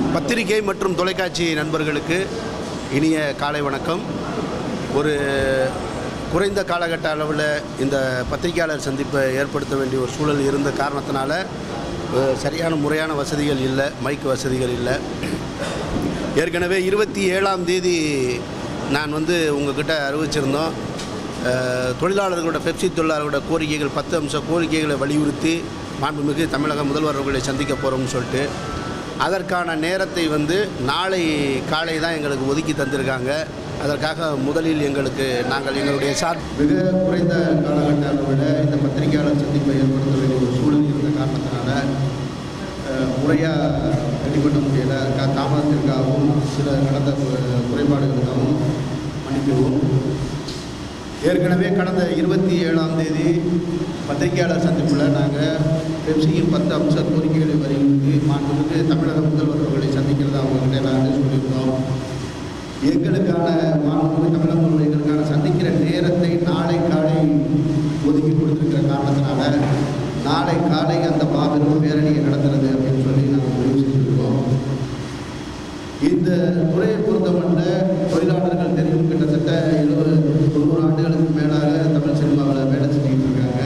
பத்திரிகை மற்றும் தொலைக்காட்சி நண்பர்களுக்கு இனிய காலை வணக்கம் ஒரு குறைந்த காலகட்ட அளவில் இந்த பத்திரிகையாளர் சந்திப்பை ஏற்படுத்த வேண்டிய ஒரு சூழல் இருந்த காரணத்தினால அஹ், சரியான முறையான வசதிகள் இல்லை மைக் வசதிகள் இல்லை ஏற்கனவே இருபத்தி ஏழாம் தேதி நான் வந்து உங்ககிட்ட அறிவிச்சிருந்தோம் அஹ், தொழிலாளர்களோட பெப்சி தொழிலாளர்களோட கோரிக்கைகள் பத்து அம்ச கோரிக்கைகளை வலியுறுத்தி மாண்புமிகு தமிழக முதல்வர் அவர்களை சந்திக்க போகிறோம்னு சொல்லிட்டு அதற்கான நேரத்தை வந்து நாளை காலை தான் எங்களுக்கு ஒதுக்கி தந்திருக்காங்க அதற்காக முதலில் எங்களுக்கு நாங்கள் எங்களுடைய சார் மிக குறைந்த காலகட்ட அளவில் இந்த பத்திரிகையாளர் சந்திப்பை ஏற்படுத்த வேண்டிய ஒரு சூழல் இருந்த காரணத்தினால முறையாக வெளிப்பட்ட முடியல கா- தாமதத்திற்காகவும் சில நடந்த கு- குறைபாடுகளுக்காகவும் மன்னிக்கவும் ஏற்கனவே கடந்த இருபத்தி ஏழாம் தேதி பத்திரிகையாளர் சந்திப்பில் நாங்கள் பெப்சியின் பத்து அம்ச கோரிக்கைகளை வலியுறுத்தி மாண்புமிகு தமிழக முதல்வர் அவர்களை சந்திக்கிறதா அவங்ககிட்ட நாங்கள் சொல்லியிருந்தோம் எங்களுக்கான மாண்புமிகு தமிழக முதல்வர் எங்களுக்கான சந்திக்கிற நேரத்தை நாளை காலை ஒதுக்கி கொடுத்திருக்கிற காரணத்தினால நாளை காலை அந்த மாபெரும் பேரணியை நடத்துறது அப்படின்னு சொல்லி நாங்கள் முடிவு செஞ்சுருக்கோம் இந்த துறையை பொறுத்தமட்டில் தொழிலாளர்கள் தெரியும் கிட்டத்தட்ட எழுபது தொண்ணூறு ஆண்டுகளுக்கு மேலாக தமிழ் சினிமாவில் வேலை செஞ்சுக்கிட்டு இருக்காங்க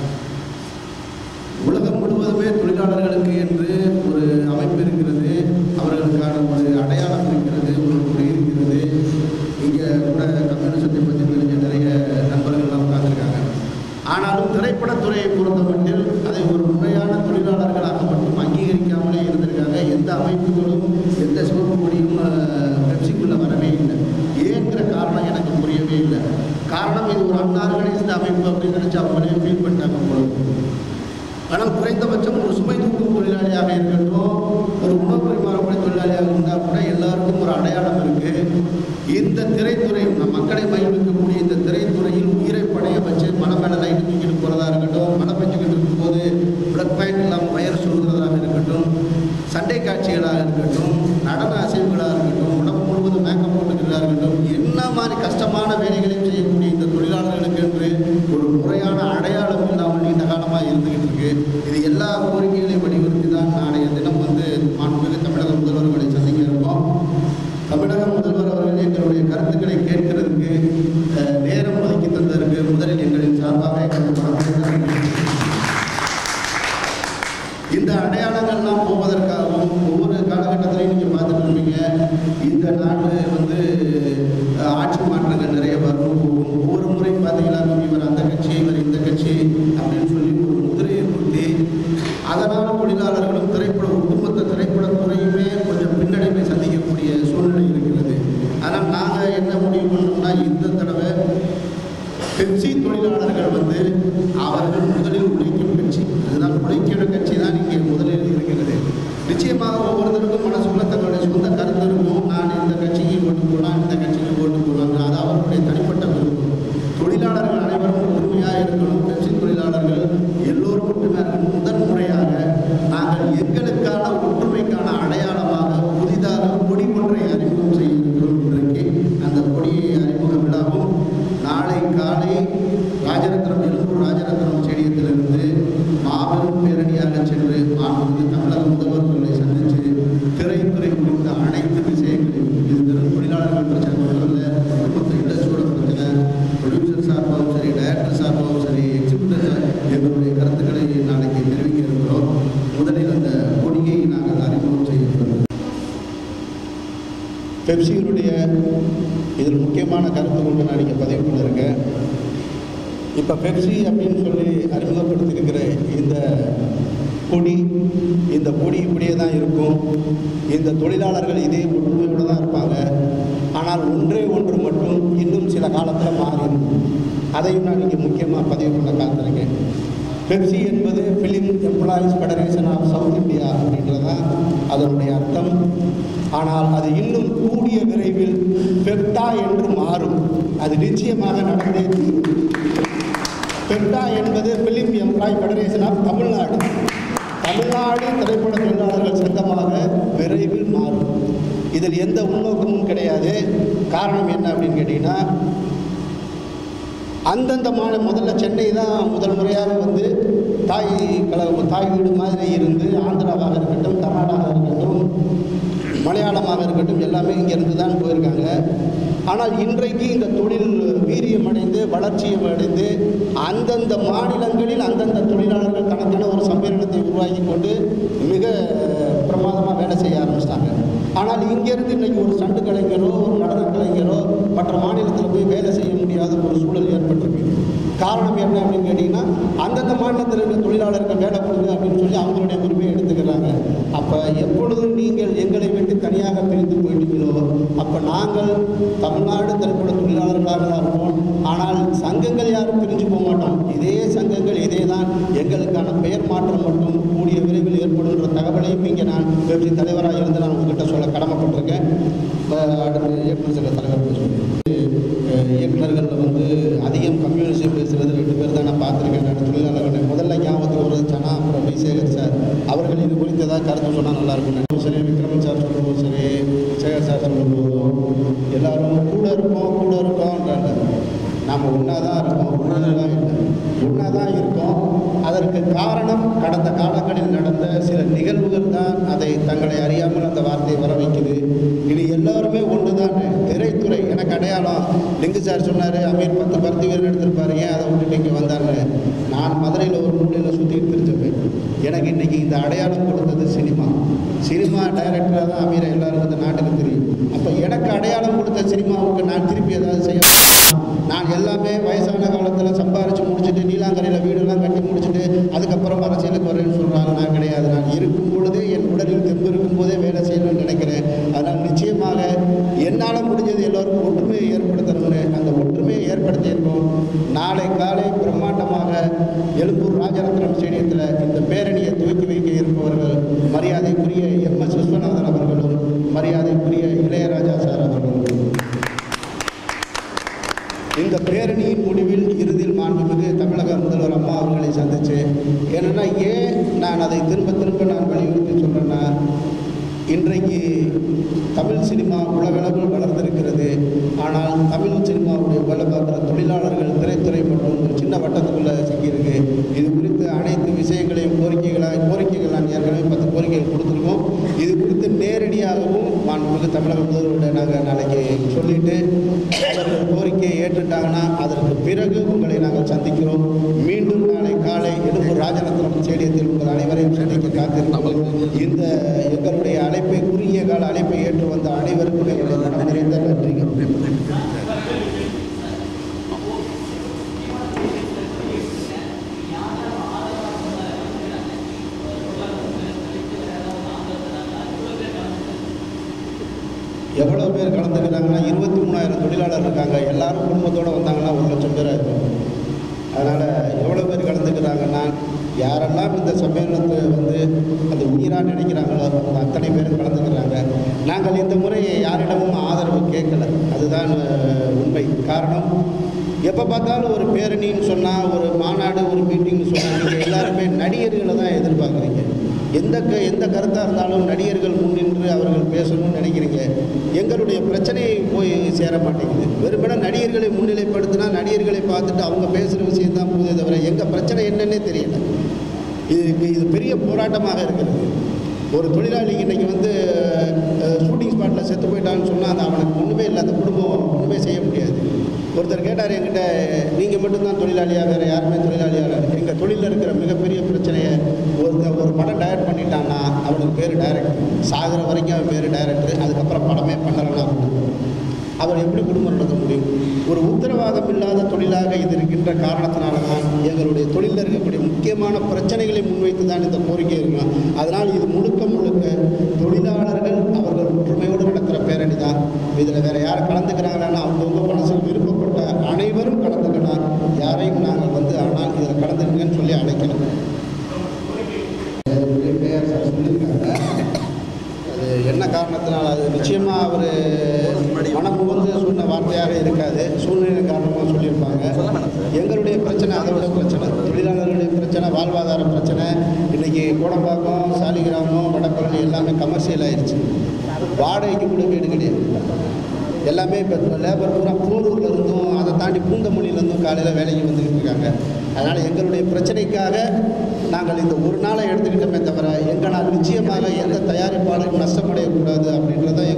உலகம் முழுவதுமே தொழிலாளர்களுக்கு என்று ஒரு அமைப்பு இருக்கிறது அவர்களுக்கான ஒரு அடையாளம் இருக்கிறது ஒரு மொழி இருக்கிறது இங்கே கூட கம்யூனிசத்தை பற்றி தெரிஞ்ச நிறைய நண்பர்கள்லாம் உட்கார்ந்துருக்காங்க ஆனாலும் திரைப்படத்துறையை பொறுத்தமட்டில் அதை ஒரு முறையான தொழிலாளர்களாக மட்டும் அங்கீகரிக்காமலே இருந்திருக்காங்க எந்த அமைப்புகளும் எந்த சிவப்பு கொடியும் பெப்சிக்குள்ளே வரவே இல்லை ஏங்கிற காரணம் எனக்கு புரியவே இல்லை காரணம் இது ஒரு அன்ஆர்கனைஸ்டு அமைப்பு அப்படின்னு நினச்சி அவங்களே ஃபீல் பண்ணிட்டாங்க போல ஆனால் குறைந்தபட்சம் ஒரு சுமை தூக்கும் தொழிலாளியாக இருக்கட்டும் ஒரு உணவு பரிமாறக்கூடிய தொழிலாளியாக இருந்தால் கூட எல்லாருக்கும் ஒரு அடையாளம் இருக்கு இந்த திரைத்துறை நம் மக்களை மகிழ்விக்கக்கூடிய இந்த திரைத்துறையில் உயிரை படைய வச்சு மலை மேலே லைட் தூக்கிட்டு போகிறதா இருக்கட்டும் மழை பெஞ்சுக்கிட்டு இருக்கும்போது பிளக் பாயிண்ட் இல்லாமல் வயர் சொல்கிறதாக இருக்கட்டும் சண்டை காட்சிகளாக இருக்கட்டும் நடன அசைவுகளாக இருக்கட்டும் உடம்பு முழுவதும் மேக்கப் போட்டுக்கிறதா இருக்கட்டும் என்ன மாதிரி கஷ்டமான வேலைகளையும் செய்யக்கூடிய இந்த தொழிலாளர்களுக்கு என்று ஒரு முறையான அடையாளம் இல்லாமல் நீண்ட காலமாக இருந்துகிட்டு இருக்கு இது எல்லா கோரிக்கைகளையும் வலியுறுத்தி தான் நாளைய தினம் வந்து மாண்புமிகு தமிழக முதல்வர்களை சந்திக்க இருக்கோம் தமிழக முதல்வர் அவர்கள் எங்களுடைய கருத்துக்களை கேட்கிறதுக்கு அஹ், நேரம் ஒதுக்கி தந்ததற்கு முதலில் எங்களின் சார்பாக எங்களுக்கு வணக்கம் இந்த அடையாளங்கள்லாம் போவதற்காகவும் ஒவ்வொரு காலகட்டத்திலையும் நீங்கள் பார்த்துட்டு இருப்பீங்க இந்த நாடு வந்து அஹ், ஆட்சி மாற்றங்கள் நிறைய வரும் போகும் ஒவ்வொரு முறை பார்த்தீங்கன்னா இவர் அந்த கட்சி இவர் இந்த கட்சி அப்படின்னு சொல்லி ஒரு முத்திரையை குத்தி அதனால் தொழிலாளர்களும் திரைப்பட ஒட்டுமொத்த திரைப்படத்துறையுமே கொஞ்சம் பின்னடைவை சந்திக்கக்கூடிய சூழ்நிலை இருக்கிறது ஆனால் நாங்கள் என்ன முடிவு பண்ணோம்னா இந்த தடவை பெப்சி தொழிலாளர்கள் வந்து அவர்கள் முதலில் உழைக்கும் கட்சி அதுதான் உழைக்கிற கட்சி தான் இங்கே முதலில் இருக்கிறது நிச்சயமாக ஒவ்வொருத்தருக்கும் மனசுக்குள்ள தங்களுடைய சொந்த கருத்து இருக்கும் நான் இந்த கட்சிக்கு ஓட்டு போடலாம் இந்த கட்சிக்கு ஓட்டு போடலாம் அது அவர்களுடைய தனிப்பட்ட விருப்பம் தொழிலாளர்கள் அனைவரும் ஒற்றுமையாக இருக்கணும் பெப்சி தொழிலாளர்கள் எல்லோரும் ஒற்றுமையாக இருக்கணும் முதன் முறையாக நாங்கள் எங்களுக்கான ஒற்றுமைக்கான அடையாளமாக புதிதாக கொடி ஒன்றை அறிமுகம் செய்ய இருக்கிறோம் இன்றைக்கு அந்த கொடியை அறிமுக விழாவும் நாளை காலை ராஜரத்னம் எழும்பூர் ராஜரத்னம் ஸ்டேடியத்திலிருந்து மாபெரும் பேரணியாக சென்று மாண்புமிகு தமிழக முதல்வர்களை சந்தித்து திரைத்துறை குறித்த அனைத்து விஷயங்களையும் இது வெறும் தொழிலாளர்கள் பிரச்சனை மட்டும் இல்லை ஒட்டுமொத்த இண்டஸ்ட்ரியோட பிரச்சனை ப்ரொடியூசர் சார்பாகவும் சரி டைரக்டர் சார்பாகவும் சரி எக்ஸிபியூட்டர் எங்களுடைய கருத்துக்களை நாளைக்கு தெரிவிக்க இருக்கிறோம் முதலில் அந்த கொடியை நாங்கள் அறிமுகம் செய்ய இருக்கிறோம் பெப்சியினுடைய இதில் முக்கியமான கருத்து கொண்டு நான் இங்கே பதிவு பண்ணியிருக்கேன் இப்போ பெப்சி அப்படின்னு சொல்லி அறிமுகப்படுத்தியிருக்கிற இந்த கொடி இந்த கொடி இப்படியே தான் இருக்கும் இந்த தொழிலாளர்கள் இதே ஒற்றுமையோடு தான் இருப்பாங்க ஆனால் ஒன்றே ஒன்று மட்டும் இன்னும் சில காலத்தில் மாறிடும் அதையும் நான் இங்கே முக்கியமாக பதிவு பண்ண காத்திருக்கேன் பெப்சி என்பது film employees federation of South India அப்படின்றதான் அதனுடைய அர்த்தம் ஆனால் அது இன்னும் கூடிய விரைவில் பெப்டா என்று மாறும் அது நிச்சயமாக நடந்தே தீரும் பெப்டா என்பது film employ federation of Tamil Nadu Tamil Nadu திரைப்பட தொழிலாளர்கள் சங்கமாக விரைவில் மாறும் இதில் எந்த உள்நோக்கமும் கிடையாது காரணம் என்ன அப்படின்னு கேட்டிங்கன்னா அந்தந்த மாநில முதல்ல சென்னை தான் முதல் முறையாக வந்து தாய் கல தாய் வீடு மாதிரி இருந்து ஆந்திராவாக இருக்கட்டும் கர்நாடகாவாக இருக்கட்டும் அடையாளமாக இருக்கட்டும் எல்லாமே இங்கேருந்து தான் போயிருக்காங்க ஆனால் இன்றைக்கு இந்த தொழில் வீரியம் அடைந்து வளர்ச்சியம் அடைந்து அந்தந்த மாநிலங்களில் அந்தந்த தொழிலாளர்கள் தனக்கென ஒரு சம்மேளனத்தை உருவாக்கி கொண்டு மிக பிரமாதமாக வேலை செய்ய ஆரம்பிச்சிட்டாங்க ஆனால் இங்கேருந்து இன்னைக்கு ஒரு சண்டு கலைஞரோ ஒரு நடன கலைஞரோ மற்ற மாநிலத்தில் போய் வேலை செய்ய முடியாத ஒரு சூழல் ஏற்பட்டிருக்கு காரணம் என்ன அப்படின்னு கேட்டிங்கன்னா அந்தந்த மாநிலத்தில் இருக்கிற தொழிலாளருக்கு வேலை கொடுங்க அப்படின்னு சொல்லி அவங்களுடைய உரிமையை எடுத்துக்கிறாங்க அப்போ எப்பொழுது நீங்கள் எங்களை விட்டு தனியாக பிரிந்து போயிட்டீங்களோ அப்போ நாங்கள் தமிழ்நாடு திரைப்பட தொழிலாளர்களாக தான் இருப்போம் ஆனால் சங்கங்கள் யாரும் பிரிஞ்சு போக மாட்டோம் இதே சங்கங்கள் இதே தான் எங்களுக்கான பெயர் மாற்றம் மட்டும் கூடிய விரைவில் ஏற்படுன்ற தகவலையும் இங்கே நான் வெற்றி தலைவராக இருந்து நான் உங்ககிட்ட சொல்ல கடமைப்பட்டிருக்கேன் அஹ் அடுத்து இயக்குநர் சங்க தலைவர் பேசுவேன் அஹ் இயக்குனர்கள் வந்து அதிகம் கம்யூனிஸ்ட் பேசுகிறது ரெண்டு பேர் தான் நான் பார்த்துருக்கேன் நான் தொழிலாளர்கள் முதல்ல ஞாபகத்துக்கு வருது சனா அப்புறம் வி சேகர் சார் அவர்கள் இது குறித்து ஏதாவது கருத்து சொன்னால் நல்லா இருக்கும் நினைக்கிறேன். சரி விக்ரமன் சார் சொல்லும்போது சரி சேகர் சார் சொல்லும்போதும் எல்லாரும் கூட இருப்போம் கூட இருக்கோம்ன்றாங்க நாம் ஒன்றா தான் இருக்கோம் ஒன்றா இல்லை ஒன்றா தான் இருக்கோம் அதற்கு காரணம் கடந்த காலங்களில் நடந்த சில நிகழ்வுகள் தான் அதை தங்களை அறியாமல் அந்த வார்த்தையை வர வைக்குது இது எல்லாருமே ஒன்று தான் திரைத்துறை எனக்கு அடையாளம் லிங்கு சார் சொன்னார் அமீர் பத்து பருத்தி வீரர் எடுத்திருப்பாரு ஏன் அதை விட்டுட்டு இங்கே வந்தாங்க நான் மதுரையில் ஒரு மூலையில் சுற்றிட்டு தெரிஞ்சவன் எனக்கு இன்னைக்கு இந்த அடையாளம் கொடுத்தது சினிமா சினிமா டைரக்டராக தான் அமீரை எல்லாருக்கும் இந்த நாட்டுக்கு தெரியும் அப்போ எனக்கு அடையாளம் கொடுத்த சினிமாவுக்கு நான் திருப்பி ஏதாவது செய்ய நான் எல்லாமே வயசான காலத்தில் சம்பாரித்து முடிச்சுட்டு நீலாங்கரையில் வீடெல்லாம் கட்டி முடிச்சுட்டு அதுக்கப்புறம் அரசியலுக்கு வரேன்னு சொல்கிறாங்க நான் கிடையாது நான் இருக்கும் பொழுதே என் உடலில் தெம்பு இருக்கும் போதே வேலை செய்யணும்னு நினைக்கிறேன் அதனால் நிச்சயமாக என்னால் முடிஞ்சது எல்லோருக்கும் ஒற்றுமையை ஏற்படுத்தணும்னு அந்த ஒற்றுமையை ஏற்படுத்தியிருக்கோம் நாளை காலை பிரம்மாண்டமாக எழும்பூர் ராஜரத்னம் ஸ்டேடியத்தில் இந்த பேரணியை துவக்கி வைக்க இருப்பவர்கள் மரியாதைக்குரிய எம் எஸ் விஸ்வநாதன் அவர்களும் மரியாதைக்குரிய இளையராஜா சார் அவர்களும் இந்த பேரணியின் முடிவில் இறுதியில் மாண்புமிகு தமிழக முதல்வர் அம்மா அவர்களை சந்திச்சு ஏன்னா ஏன் நான் அதை திரும்ப திரும்ப நான் வலியுறுத்தி சொல்கிறேன்னா இன்றைக்கு தமிழ் சினிமா உலகளவில் வளர்ந்திருக்கிறது ஆனால் தமிழ் சினிமாவுடைய வேலை பார்க்குற தொழிலாளர்கள் திரைத்துறை மற்றும் ஒரு சின்ன வட்டத்துக்குள்ளே சிக்கியிருக்கு இது குறித்து அனைத்து விஷயங்களையும் கோரிக்கைகளாக கோரிக்கைகள் நான் ஏற்கனவே பத்து கோரிக்கைகள் கொடுத்துருக்கோம் இது குறித்து நேரடியாகவும் மாண்புமிகு தமிழக முதல்வர்கிட்ட நாங்கள் நாளைக்கு சொல்லிட்டு அவர்கள் கோரிக்கையை ஏற்றுட்டாங்கன்னா அதற்கு பிறகு உங்களை நாங்கள் சந்திக்கிறோம் மீண்டும் நாளை காலை எழும்பூர் ராஜரத்னம் ஸ்டேடியத்தில் உங்கள் அனைவரையும் சந்திக்க காத்திருக்கிறோம் இந்த எங்களுடைய அழைப்பை குறுகிய கால அழைப்பை ஏற்று வந்த அனைவருக்கும் எங்களுடைய மனம் நிறைந்த நன்றிகள் எவ்வளோ பேர் கலந்துக்கிறாங்கன்னா இருபத்தி மூணாயிரம் தொழிலாளர் இருக்காங்க எல்லாரும் குடும்பத்தோடு வந்தாங்கன்னா ஒரு லட்சம் பேர் ஆகும் அதனால் எவ்வளோ பேர் கலந்துக்கிறாங்கன்னா யாரெல்லாம் இந்த சம்மேளனத்தை வந்து அந்த உயிராக நினைக்கிறாங்களோ அவங்க அத்தனை பேரும் கலந்துக்கிறாங்க நாங்கள் இந்த முறை யாரிடமும் ஆதரவு கேட்கல அதுதான் அஹ், உண்மை காரணம் எப்போ பார்த்தாலும் ஒரு பேரணின்னு சொன்னால் ஒரு மாநாடு ஒரு மீட்டிங்னு சொன்னால் நீங்கள் எல்லாருமே நடிகர்களை தான் எதிர்பார்க்குறீங்க எந்த க எந்த கருத்தாக இருந்தாலும் நடிகர்கள் முன்னின்று அவர்கள் பேசணும்னு நினைக்கிறீங்க எங்களுடைய பிரச்சனையை போய் சேர மாட்டேங்குது வெறுமனே நடிகர்களை முன்னிலைப்படுத்தினா நடிகர்களை பார்த்துட்டு அவங்க பேசுகிற விஷயம் தான் போதே தவிர எங்கள் பிரச்சனை என்னன்னே தெரியல இதுக்கு இது பெரிய போராட்டமாக இருக்கிறது ஒரு தொழிலாளி இன்னைக்கு வந்து ஷூட்டிங் ஸ்பாட்டில் செத்து போயிட்டான்னு சொன்னால் அது அவனுக்கு ஒன்றுமே இல்லை அந்த குடும்பம் ஒன்றுமே செய்ய முடியாது ஒருத்தர் கேட்டார் என்கிட்ட நீங்கள் மட்டும்தான் தொழிலாளியாக வேறு யாருமே தொழிலாளியாக எங்கள் தொழிலில் இருக்கிற மிகப்பெரிய பிரச்சனையை ஒருத்தர் ஒரு படம் டைரக்ட் பண்ணிட்டான்னா அவனுக்கு பேர் டைரக்டர் சாகிற வரைக்கும் அவன் பேர் டைரக்டர் அதுக்கப்புறம் படமே பண்ணலைன்னா அவர் எப்படி குடும்பம் நடத்த முடியும் ஒரு உத்தரவாதம் இல்லாத தொழிலாக இது இருக்கின்ற காரணத்தினால தான் எங்களுடைய தொழிலில் இருக்கக்கூடிய முக்கியமான பிரச்சனைகளை முன்வைத்து தான் இந்த கோரிக்கை இருக்கலாம் அதனால் இது முழுக்க முழுக்க தொழிலாளர்கள் அவர்கள் ஒற்றுமையோடு நடத்துகிற பேரணி தான் இதில் வேறு யார் கலந்துக்கிறாங்கன்னா அவங்கவுங்க மனசில் விருப்பப்பட்ட அனைவரும் கலந்துக்கலாம் யாரையும் நாங்கள் வந்து ஆனால் இதில் கலந்துக்கங்கன்னு சொல்லி அழைக்கணும் பெயர் சார் சொல்லியிருக்காங்க அது என்ன காரணத்தினால் அது நிச்சயமாக அவர் மனம் புகுந்து சொன்ன வார்த்தையாக இருக்காது சூழ்நிலை காரணமாக சொல்லியிருப்பாங்க எங்களுடைய பிரச்சனை அதை விட பிரச்சனை தொழிலாளர்களுடைய பிரச்சனை வாழ்வாதார பிரச்சனை இன்றைக்கி கோடம்பாக்கம் சாலிகிராமம் வடபழனி எல்லாமே கமர்ஷியல் ஆயிடுச்சு வாடகைக்கு கூட வீடு கிடையாது எல்லாமே இப்போ லேபர் பூரா போரூர்ல இருந்தும் அதை தாண்டி பூந்தமல்லியிலேருந்தும் காலையில் வேலைக்கு வந்துக்கிட்டு இருக்காங்க அதனால் எங்களுடைய பிரச்சனைக்காக நாங்கள் இந்த ஒரு நாளை எடுத்துக்கிட்டோமே தவிர எங்களால் நிச்சயமாக எந்த தயாரிப்பாளரும் நஷ்டமடையக்கூடாது அப்படின்றத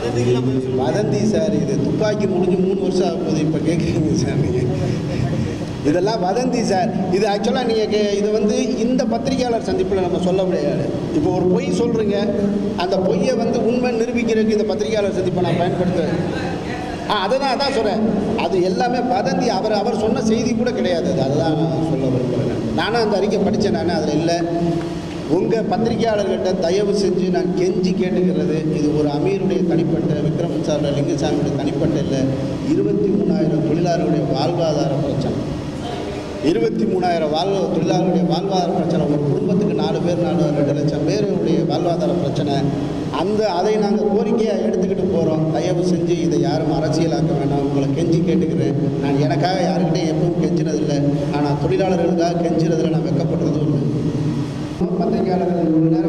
வதந்திகள்லாம் பதில் சொல்லுங்க வதந்தி சார் இது துப்பாக்கி முடிஞ்சு மூணு வருஷம் ஆகுது இப்போ கேட்குறீங்க சார் நீங்கள் இதெல்லாம் வதந்தி சார் இது ஆக்சுவலாக நீங்கள் கே இது வந்து இந்த பத்திரிகையாளர் சந்திப்பில் நம்ம சொல்ல முடியாது இப்போ ஒரு பொய் சொல்கிறீங்க அந்த பொய்யை வந்து உண்மை நிரூபிக்கிறதுக்கு இந்த பத்திரிகையாளர் சந்திப்பை நான் பயன்படுத்துவேன் ஆ அதை தான் அதான் சொல்கிறேன் அது எல்லாமே வதந்தி அவர் அவர் சொன்ன செய்தி கூட கிடையாது அது அதுதான் நான் சொல்ல விரும்புகிறேன் நானும் அந்த அறிக்கை படித்தேன் நான் அதில் இல்லை உங்கள் பத்திரிகையாளர்கிட்ட தயவு செஞ்சு நான் கெஞ்சி கேட்டுக்கிறது இது ஒரு அமீருடைய தனிப்பட்ட விக்ரம் சார் லிங்கசாமியுடைய தனிப்பட்ட இல்லை இருபத்தி மூணாயிரம் தொழிலாளர்களுடைய வாழ்வாதார பிரச்சனை இருபத்தி மூணாயிரம் வாழ்வ தொழிலாளர்களுடைய வாழ்வாதார பிரச்சனை ஒரு குடும்பத்துக்கு நாலு பேர் நாலு ரெண்டு லட்சம் பேருடைய வாழ்வாதார பிரச்சனை அந்த அதை நாங்கள் கோரிக்கையாக எடுத்துக்கிட்டு போகிறோம் தயவு செஞ்சு இதை யாரும் அரசியலாக்க வேண்டாம் உங்களை கெஞ்சி கேட்டுக்கிறேன் நான் எனக்காக யாருக்கிட்டையும் எப்பவும் கெஞ்சினதில்லை ஆனால் தொழிலாளர்களுக்காக கெஞ்சினதில் நான் வெக்கப்படுறதும் இல்லை பத்திரிகையாளர்கள் இவ்வளோ நேரம்